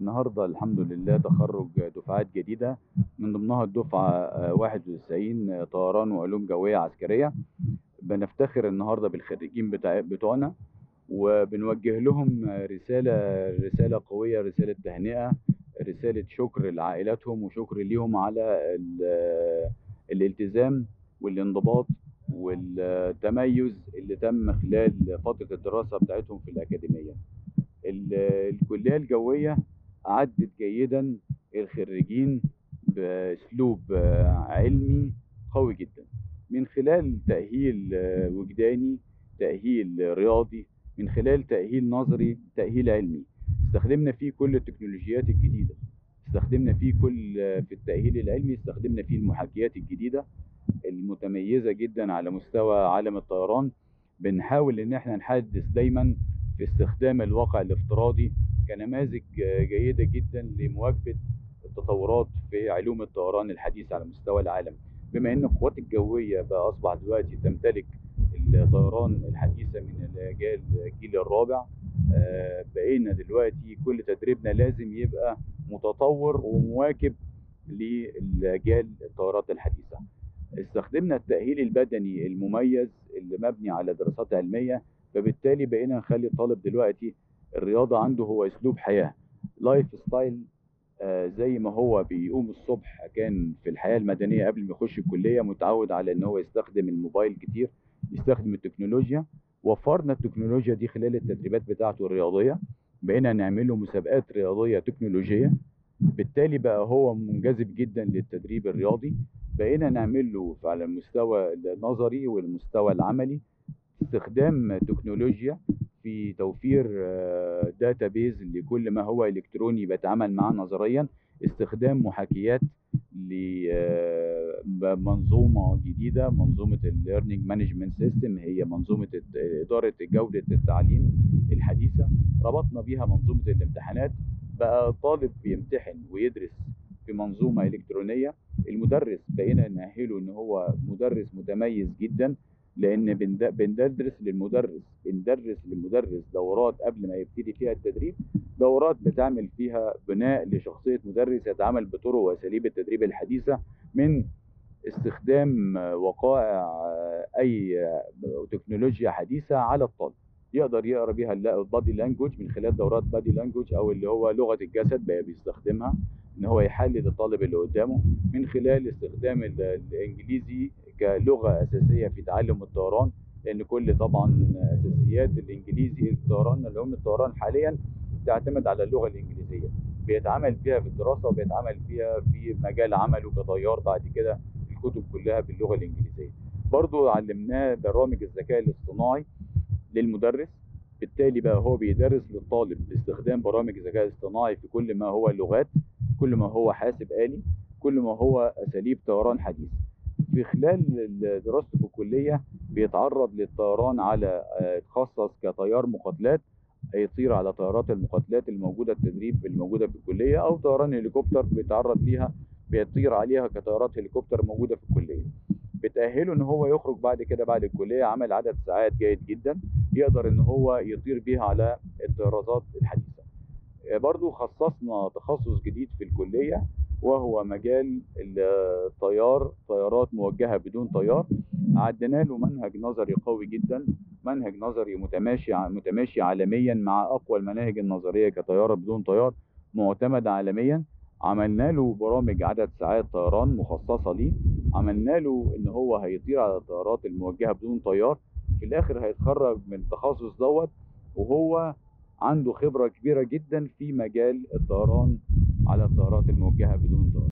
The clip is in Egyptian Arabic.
النهارده الحمد لله تخرج دفعات جديدة من ضمنها الدفعة آه، 91 طيران وعلوم جوية عسكرية بنفتخر النهارده بالخريجين بتاع بتوعنا وبنوجه لهم رسالة رسالة قوية رسالة تهنئة رسالة شكر لعائلاتهم وشكر ليهم على ال- الالتزام والانضباط والتميز اللي تم خلال فترة الدراسة بتاعتهم في الأكاديمية ال- الكلية الجوية أعدت جيدا الخريجين بأسلوب آه، علمي قوي جدا من خلال تأهيل آه، وجداني تأهيل رياضي من خلال تأهيل نظري تأهيل علمي استخدمنا فيه كل التكنولوجيات الجديدة استخدمنا فيه كل في التأهيل العلمي استخدمنا فيه المحاكيات الجديدة المتميزة جدا على مستوى عالم الطيران بنحاول ان احنا نحدث دايما في استخدام الواقع الافتراضي كنماذج جيدة جدا لمواكبة التطورات في علوم الطيران الحديثة على مستوى العالم بما ان القوات الجوية بقى اصبح دلوقتي تمتلك الطيران الحديثة من الجيل الجيل الرابع آه، بقينا دلوقتي كل تدريبنا لازم يبقى متطور ومواكب للجال الطيارات الحديثة استخدمنا التأهيل البدني المميز اللي مبني على دراسات علمية فبالتالي بقينا نخلي الطالب دلوقتي الرياضة عنده هو أسلوب حياة لايف ستايل آه، زي ما هو بيقوم الصبح كان في الحياة المدنية قبل ما يخش الكلية متعود على ان هو يستخدم الموبايل كتير يستخدم التكنولوجيا وفرنا التكنولوجيا دي خلال التدريبات بتاعته الرياضية بقينا نعمل له مسابقات رياضية تكنولوجية بالتالي بقى هو منجذب جدا للتدريب الرياضي بقينا نعمل له على المستوى النظري والمستوى العملي استخدام تكنولوجيا في توفير داتا بيز لكل ما هو الكتروني بيتعامل معاه نظريا استخدام محاكيات لمنظومه جديده منظومه الليرنينج مانجمنت سيستم هي منظومه الت- اداره جوده التعليم الحديثه ربطنا بيها منظومه الامتحانات بقى الطالب بيمتحن ويدرس في منظومه الكترونيه المدرس بقينا نأهله ان هو مدرس متميز جدا لان بند- بندرس للمدرس بندرس للمدرس دورات قبل ما يبتدي فيها التدريب دورات بتعمل فيها بناء لشخصيه مدرس يتعامل بطرق واساليب التدريب الحديثه من استخدام وقائع اي تكنولوجيا حديثه على الطالب يقدر يقرا بيها البادي لانجوج من خلال دورات بادي لانجوج او اللي هو لغه الجسد بقى بيستخدمها ان هو يحلل الطالب اللي قدامه من خلال استخدام ال- الانجليزي كلغه اساسيه في تعلم الطيران لان كل طبعا اساسيات الانجليزي الطيران علوم الطيران حاليا تعتمد على اللغه الانجليزيه بيتعامل فيها في الدراسه وبيتعامل فيها في مجال عمله كطيار بعد كده الكتب كلها باللغه الانجليزيه برضو علمناه برامج الذكاء الاصطناعي للمدرس بالتالي بقى هو بيدرس للطالب باستخدام برامج الذكاء الاصطناعي في كل ما هو اللغات كل ما هو حاسب آلي كل ما هو أساليب طيران حديث في خلال ال- دراسته في الكلية بيتعرض للطيران على آه، اتخصص كطيار مقاتلات يطير على طيارات المقاتلات الموجودة التدريب الموجودة في الكلية أو طيران هليكوبتر بيتعرض ليها بيطير عليها كطيارات هليكوبتر موجودة في الكلية بتأهله ان هو يخرج بعد كده بعد الكلية عمل عدد ساعات جيد جدا يقدر ان هو يطير بيها على الطيارات الحديثة آه، برضو خصصنا تخصص جديد في الكلية وهو مجال الطيار طيارات موجهة بدون طيار عدنا له منهج نظري قوي جدا منهج نظري متماشي متماشي عالميا مع اقوى المناهج النظريه كطياره بدون طيار معتمد عالميا عملنا له برامج عدد ساعات طيران مخصصه ليه عملنا له ان هو هيطير على الطيارات الموجهه بدون طيار في الاخر هيتخرج من التخصص دوت وهو عنده خبره كبيره جدا في مجال الطيران على الطيارات الموجهه بدون طيار